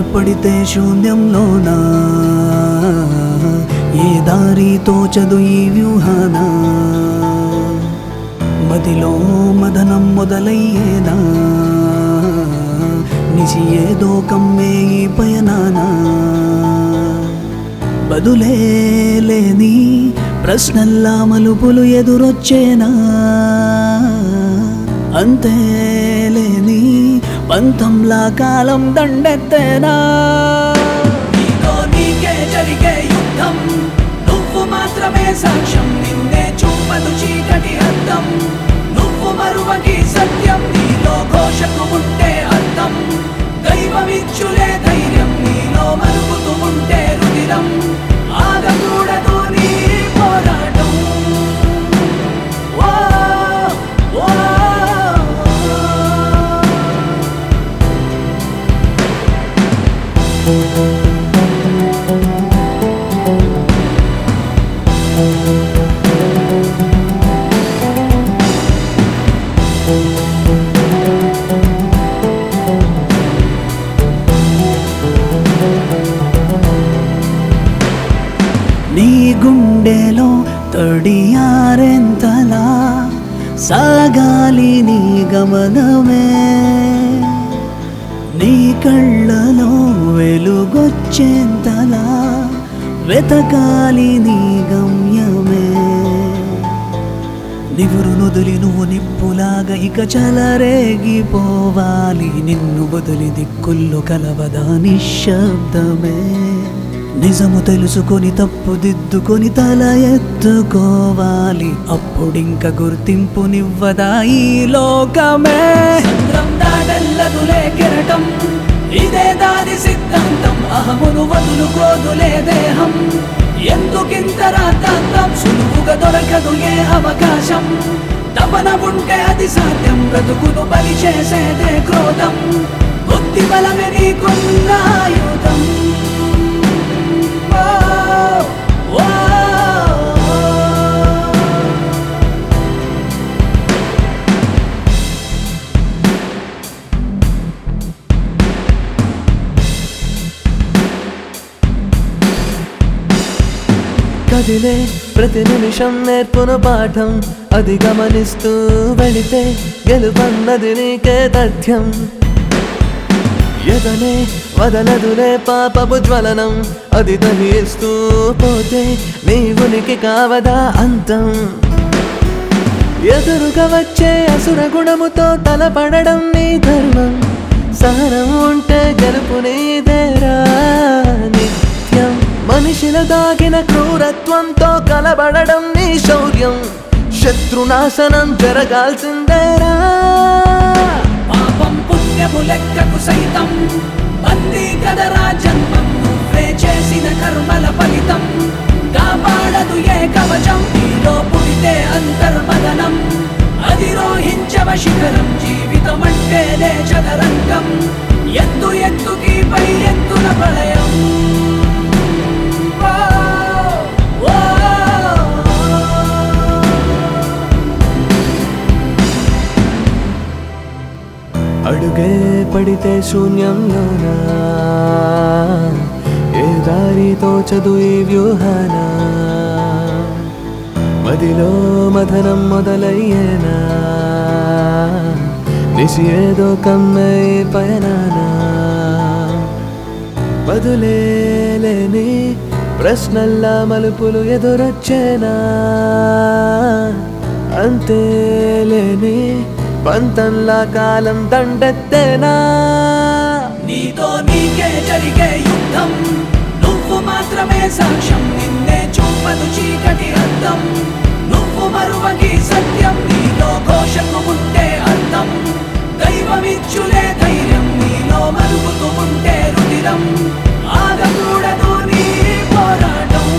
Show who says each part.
Speaker 1: పడితే శూన్యంలోనా ఏ దారి తోచదు ఈ వ్యూహాన మదిలో మదనం మొదలయ్యేనా నిసి ఏదో కమ్మే ఈ పయనానా బదులే లేని ప్రశ్నల్లా మలుపులు ఎదురొచ్చేనా అంతే లేని పంతంలా కాలం దండెత్తేనా నీతో నీకే జరిగే యుద్ధం నువ్వు మాత్రమే సాక్ష్యం నిన్నే చూపదు చీకటి అర్థం నువ్వు మరువకి సత్యం నీలో ఘోషకు ఉంటే అర్థం దైవమిచ్చులే ధైర్యం నీలో మరుగుతూ ఉంటే రుదిరం ఆగకూడదు నీ పోరాటం ఓ, ఓ, ఓ. నీ గుండెలో తడియారెంతలా సాగాలి నీ గమనమే నీ కళ్ళలో వెలుగొచ్చేంతలా వెతకాలి నీ గమ్యమే నివురు నుదులి నువ్వు నిప్పులాగా ఇక చలరేగిపోవాలి నిన్ను బదులి దిక్కుల్లో కలవదా నిశ్శబ్దమే నిజము తెలుసుకొని తప్పు దిద్దుకొని తల ఎత్తుకోవాలి అప్పుడింక గుర్తింపునివ్వదా ఈ లోకమే సంద్రం దాటెల్లదులే కెరటం ఇదే దాని సిద్ధాంతం అహమును వదులుకోదులే దేహం ఎందుకింత రాతాంతం సులువుగా దొరకదు ఏ అవకాశం తపన ఉంటే అది సాధ్యం బ్రతుకును బలి చేసేదే క్రోధం బుద్ధి బలమే నీకున్న ఆయుధం ఓ, ఓ, ఓ.
Speaker 2: కదిలే ప్రతి నిమిషం నేర్పును పాఠం అది గమనిస్తూ వెళితే గెలుపన్నది నీకే తథ్యం ఎదనే వదలదులే పాపపు జ్వలనం అది దహిస్తూ పోతే నీ ఉనికి కావదా అంతం ఎదురుగా వచ్చే అసుర గుణముతో తలపడడం నీ ధర్మం సహనం ఉంటే గెలుపు నీదేరా నిత్యం మనిషిల దాగిన క్రూరత్వంతో కలబడడం నీ శౌర్యం శత్రునాశనం జరగాల్సిందేరా
Speaker 1: పాపం పుణ్యము లెక్కకు సైతం బందీ కదరా జన్మం నువ్వే చేసిన కర్మల ఫలితం కాపాడదు ఏ కవచం నీలో పుడితే అంతర్మదనం అధిరోహించవ శిఖరం జీవితం అంటేనే చదరంగం ఎత్తు ఎత్తుకి పై ఎత్తున ప్రళయం ఓ, ఓ, ఓ.
Speaker 2: అడుగే పడితే శూన్యంలోనా ఏ దారితో చదువు ఈ వ్యూహాన మదిలో మథనం మొదలయ్యేనా నిసి ఏదో కమ్మే పయనానా బదులేని ప్రశ్నల్లా మలుపులు ఎదురొచ్చేనా అంతేలేని పంతంలా కాలం దండెత్తేనా
Speaker 1: నీతో నీకే జరిగే యుద్ధం నువ్వు మాత్రమే సాక్ష్యం నిన్నే చూపదు చీకటి అర్థం నువ్వు మరువకి సత్యం నీలో ఘోషకు ఉంటే అర్థం దైవమిచ్చులే ధైర్యం నీలో మరుగుతూ ఉంటే రుదిరం ఆగకూడదు నీ పోరాటం